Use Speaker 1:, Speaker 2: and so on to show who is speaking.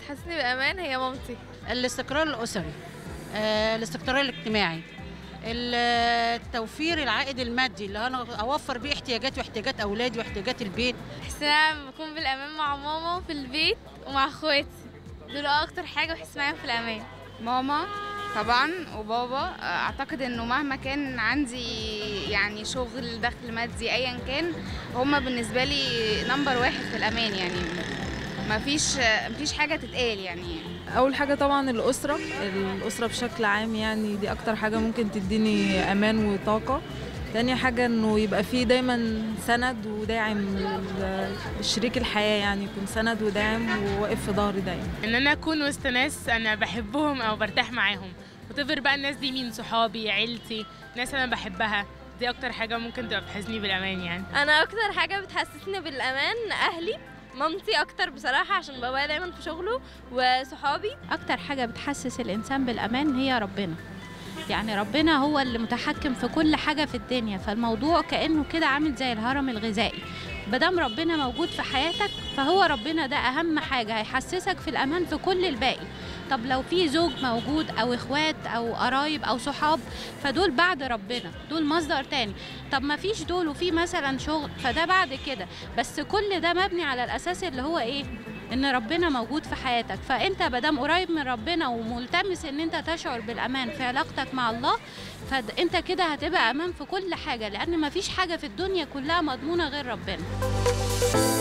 Speaker 1: بتحسسني بالامان هي مامتي
Speaker 2: الاستقرار الاسري آه، الاستقرار الاجتماعي ال- التوفير العائد المادي اللي انا اوفر بيه احتياجاتي واحتياجات اولادي واحتياجات البيت
Speaker 1: بحس ان انا بكون بالامان مع ماما في البيت ومع اخواتي دول اكتر حاجه بحس معاهم في الامان
Speaker 3: ماما طبعا وبابا اعتقد انه مهما كان عندي يعني شغل دخل مادي ايا كان هما بالنسبه لي نمبر واحد في الامان يعني ما فيش مفيش حاجه تتقال يعني
Speaker 4: اول حاجه طبعا الاسره الاسره بشكل عام يعني دي اكتر حاجه ممكن تديني امان وطاقه تاني حاجة انه يبقى فيه دايما سند وداعم لل- لشريك الحياة يعني يكون سند وداعم وواقف في ظهري دايما
Speaker 5: ان انا اكون وسط ناس انا بحبهم او برتاح معاهم وتفر بقى الناس دي مين صحابي عيلتي ناس انا بحبها دي اكتر حاجه ممكن تبقى بتحسسني بالامان يعني
Speaker 1: انا اكتر حاجه بتحسسني بالامان اهلي مامتي اكتر بصراحه عشان بابايا دايما في شغله وصحابي
Speaker 6: أكتر حاجة بتحسس الإنسان بالأمان هي ربنا يعني ربنا هو اللي متحكم في كل حاجة في الدنيا فالموضوع كأنه كده عامل زي الهرم الغذائي مادام ربنا موجود في حياتك فهو ربنا ده أهم حاجة هيحسسك في الأمان في كل الباقي طب لو في زوج موجود أو إخوات أو قرايب أو صحاب فدول بعد ربنا دول مصدر تاني طب ما فيش دول وفي مثلا شغل فده بعد كده بس كل ده مبني على الأساس اللي هو إيه ان ربنا موجود في حياتك فانت مادام قريب من ربنا وملتمس ان انت تشعر بالامان في علاقتك مع الله فانت كده هتبقى امان في كل حاجه لان مفيش حاجه في الدنيا كلها مضمونه غير ربنا